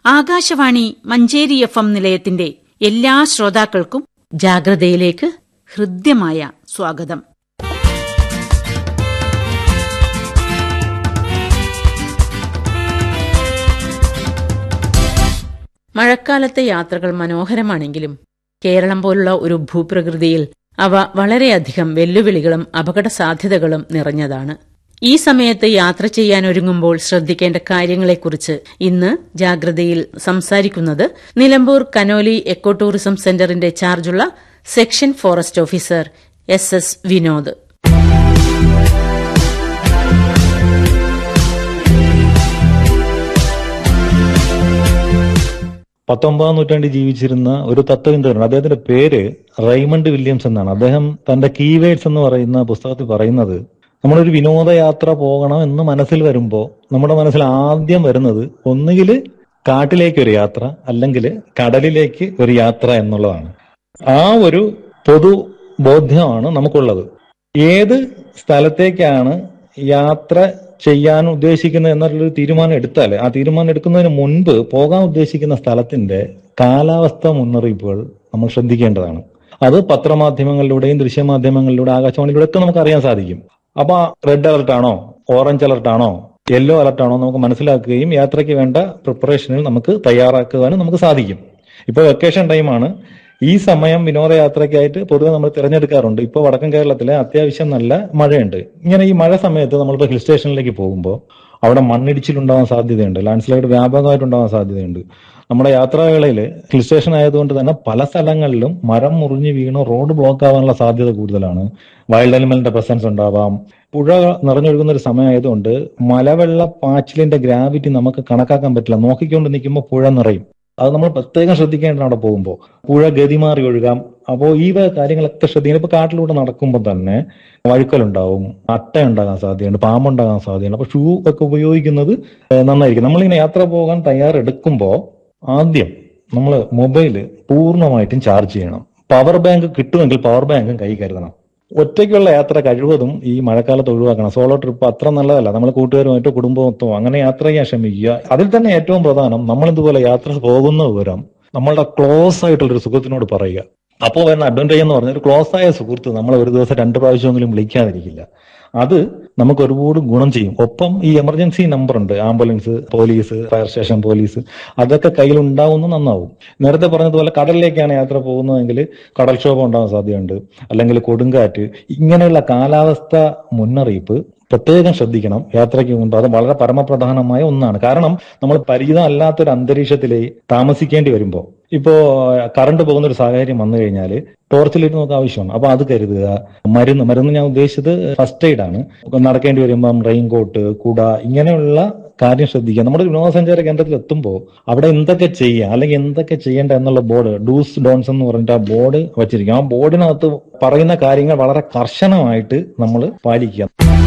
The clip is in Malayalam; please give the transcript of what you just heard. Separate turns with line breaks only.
ആകാശവാണി മഞ്ചേരി എഫ് എം നിലയത്തിന്റെ എല്ലാ ശ്രോതാക്കൾക്കും ജാഗ്രതയിലേക്ക് ഹൃദ്യമായ സ്വാഗതം മഴക്കാലത്തെ യാത്രകൾ മനോഹരമാണെങ്കിലും കേരളം പോലുള്ള ഒരു ഭൂപ്രകൃതിയിൽ അവ വളരെയധികം വെല്ലുവിളികളും അപകട സാധ്യതകളും നിറഞ്ഞതാണ് ഈ സമയത്ത് യാത്ര ചെയ്യാൻ ഒരുങ്ങുമ്പോൾ ശ്രദ്ധിക്കേണ്ട കാര്യങ്ങളെക്കുറിച്ച് ഇന്ന് ജാഗ്രതയിൽ സംസാരിക്കുന്നത് നിലമ്പൂർ കനോലി എക്കോ ടൂറിസം സെന്ററിന്റെ ചാർജുള്ള section forest officer S S Vinod
പത്തൊമ്പതാം നൂറ്റാണ്ടിൽ ജീവിച്ചിരുന്ന ഒരു തത്വചിന്തകൻ അദ്ദേഹത്തിന്റെ പേര് റൈമണ്ട് വില്യംസ് എന്നാണ് അദ്ദേഹം തന്റെ കീവേഡ്സ് എന്ന് പറയുന്ന പുസ്തകത്തിൽ പറയുന്നത് നമ്മളൊരു വിനോദയാത്ര പോകണം എന്ന് മനസ്സിൽ വരുമ്പോൾ നമ്മുടെ മനസ്സിൽ ആദ്യം വരുന്നത് ഒന്നുകിൽ കാട്ടിലേക്ക് ഒരു യാത്ര അല്ലെങ്കിൽ കടലിലേക്ക് ഒരു യാത്ര എന്നുള്ളതാണ് ആ ഒരു പൊതു ബോധ്യമാണ് നമുക്കുള്ളത് ഏത് സ്ഥലത്തേക്കാണ് യാത്ര ചെയ്യാൻ ഉദ്ദേശിക്കുന്നത് എന്നുള്ളൊരു തീരുമാനം എടുത്താൽ ആ തീരുമാനം എടുക്കുന്നതിന് മുൻപ് പോകാൻ ഉദ്ദേശിക്കുന്ന സ്ഥലത്തിന്റെ കാലാവസ്ഥ മുന്നറിയിപ്പുകൾ നമ്മൾ ശ്രദ്ധിക്കേണ്ടതാണ് അത് പത്രമാധ്യമങ്ങളിലൂടെയും ദൃശ്യമാധ്യമങ്ങളിലൂടെ ആകാശവാണിയിലൂടെ ഒക്കെ നമുക്ക് അറിയാൻ സാധിക്കും അപ്പൊ റെഡ് അലർട്ട് ആണോ ഓറഞ്ച് അലർട്ട് ആണോ യെല്ലോ അലർട്ട് ആണോ നമുക്ക് മനസ്സിലാക്കുകയും യാത്രയ്ക്ക് വേണ്ട പ്രിപ്പറേഷനിൽ നമുക്ക് തയ്യാറാക്കുവാനും നമുക്ക് സാധിക്കും ഇപ്പൊ വെക്കേഷൻ ടൈമാണ് ഈ സമയം വിനോദയാത്രയ്ക്കായിട്ട് പൊതുവെ നമ്മൾ തിരഞ്ഞെടുക്കാറുണ്ട് ഇപ്പോൾ വടക്കൻ കേരളത്തിലെ അത്യാവശ്യം നല്ല മഴയുണ്ട് ഇങ്ങനെ ഈ മഴ സമയത്ത് നമ്മളിപ്പോൾ ഹിൽ സ്റ്റേഷനിലേക്ക് പോകുമ്പോൾ അവിടെ മണ്ണിടിച്ചിലുണ്ടാവാൻ സാധ്യതയുണ്ട് ലാൻഡ് സ്ലൈഡ് വ്യാപകമായിട്ട് ഉണ്ടാവാൻ സാധ്യതയുണ്ട് നമ്മുടെ യാത്രാവേളയിൽ ഹിൽ സ്റ്റേഷൻ ആയതുകൊണ്ട് തന്നെ പല സ്ഥലങ്ങളിലും മരം മുറിഞ്ഞ് വീണ് റോഡ് ബ്ലോക്ക് ആവാനുള്ള സാധ്യത കൂടുതലാണ് വൈൽഡ് അനിമലിന്റെ പ്രസൻസ് ഉണ്ടാവാം പുഴ നിറഞ്ഞൊഴുകുന്ന ഒരു സമയമായതുകൊണ്ട് മലവെള്ള പാച്ചിലിന്റെ ഗ്രാവിറ്റി നമുക്ക് കണക്കാക്കാൻ പറ്റില്ല നോക്കിക്കൊണ്ട് നിൽക്കുമ്പോൾ പുഴ നിറയും അത് നമ്മൾ പ്രത്യേകം ശ്രദ്ധിക്കേണ്ടതാണ് അവിടെ പോകുമ്പോൾ പുഴ ഗതിമാറി ഒഴുകാം അപ്പോൾ ഈ വക കാര്യങ്ങളൊക്കെ ശ്രദ്ധിക്കണം ഇപ്പൊ കാട്ടിലൂടെ നടക്കുമ്പോൾ തന്നെ വഴുക്കലുണ്ടാവും അട്ട ഉണ്ടാകാൻ സാധ്യതയുണ്ട് പാമ്പുണ്ടാകാൻ സാധ്യതയുണ്ട് അപ്പൊ ഷൂ ഒക്കെ ഉപയോഗിക്കുന്നത് നന്നായിരിക്കും നമ്മളിങ്ങനെ യാത്ര പോകാൻ തയ്യാറെടുക്കുമ്പോൾ ആദ്യം നമ്മൾ മൊബൈൽ പൂർണ്ണമായിട്ടും ചാർജ് ചെയ്യണം പവർ ബാങ്ക് കിട്ടുമെങ്കിൽ പവർ ബാങ്കും കൈ കരുതണം ഒറ്റയ്ക്കുള്ള യാത്ര കഴിവതും ഈ മഴക്കാലത്ത് ഒഴിവാക്കണം സോളോ ട്രിപ്പ് അത്ര നല്ലതല്ല നമ്മൾ കൂട്ടുകാരുമായിട്ടോ കുടുംബമൊത്തോ അങ്ങനെ യാത്ര ചെയ്യാൻ ശ്രമിക്കുക അതിൽ തന്നെ ഏറ്റവും പ്രധാനം നമ്മൾ ഇതുപോലെ യാത്ര പോകുന്ന വിവരം നമ്മളുടെ ക്ലോസ് ആയിട്ടുള്ളൊരു സുഹൃത്തിനോട് പറയുക അപ്പോൾ വരുന്ന അഡ്വാൻറ്റേജ് എന്ന് പറഞ്ഞാൽ ഒരു ക്ലോസ് ആയ സുഹൃത്ത് നമ്മൾ ഒരു ദിവസം രണ്ട് പ്രാവശ്യമെങ്കിലും വിളിക്കാതിരിക്കില്ല അത് നമുക്ക് ഒരുപാട് ഗുണം ചെയ്യും ഒപ്പം ഈ എമർജൻസി നമ്പർ ഉണ്ട് ambulance police fire station police അതൊക്കെ കയ്യിൽ ഉണ്ടാവുന്ന നന്നാവും നേരത്തെ പറഞ്ഞതുപോലെ കടലിലേക്കാണ് യാത്ര പോകുന്നതെങ്കിൽ കടൽക്ഷോഭം ഉണ്ടാവാൻ സാധ്യതയുണ്ട് അല്ലെങ്കിൽ കൊടുങ്കാറ്റ് ഇങ്ങനെയുള്ള കാലാവസ്ഥ മുന്നറിയിപ്പ് പ്രത്യേകം ശ്രദ്ധിക്കണം യാത്രയ്ക്ക് മുമ്പ് അത് വളരെ പരമപ്രധാനമായ ഒന്നാണ് കാരണം നമ്മൾ പരിചിതമല്ലാത്തൊരു അന്തരീക്ഷത്തിലേ താമസിക്കേണ്ടി വരുമ്പോൾ ഇപ്പോ കറണ്ട് പോകുന്ന ഒരു സാഹചര്യം വന്നു കഴിഞ്ഞാൽ ടോർച്ചിലിട്ട് നമുക്ക് ആവശ്യമാണ് അപ്പൊ അത് കരുതുക മരുന്ന് മരുന്ന് ഞാൻ ഉദ്ദേശിച്ചത് ഫസ്റ്റ് എയ്ഡ് ആണ് നടക്കേണ്ടി വരുമ്പം റെയിൻ കോട്ട് കുട ഇങ്ങനെയുള്ള കാര്യം ശ്രദ്ധിക്കുക നമ്മുടെ വിനോദസഞ്ചാര കേന്ദ്രത്തിൽ എത്തുമ്പോൾ അവിടെ എന്തൊക്കെ ചെയ്യുക അല്ലെങ്കിൽ എന്തൊക്കെ ചെയ്യേണ്ട എന്നുള്ള ബോർഡ് ഡൂസ് ഡോൺസ് എന്ന് പറഞ്ഞിട്ട് ആ ബോർഡ് വെച്ചിരിക്കും ആ ബോർഡിനകത്ത് പറയുന്ന കാര്യങ്ങൾ വളരെ കർശനമായിട്ട് നമ്മൾ പാലിക്കുക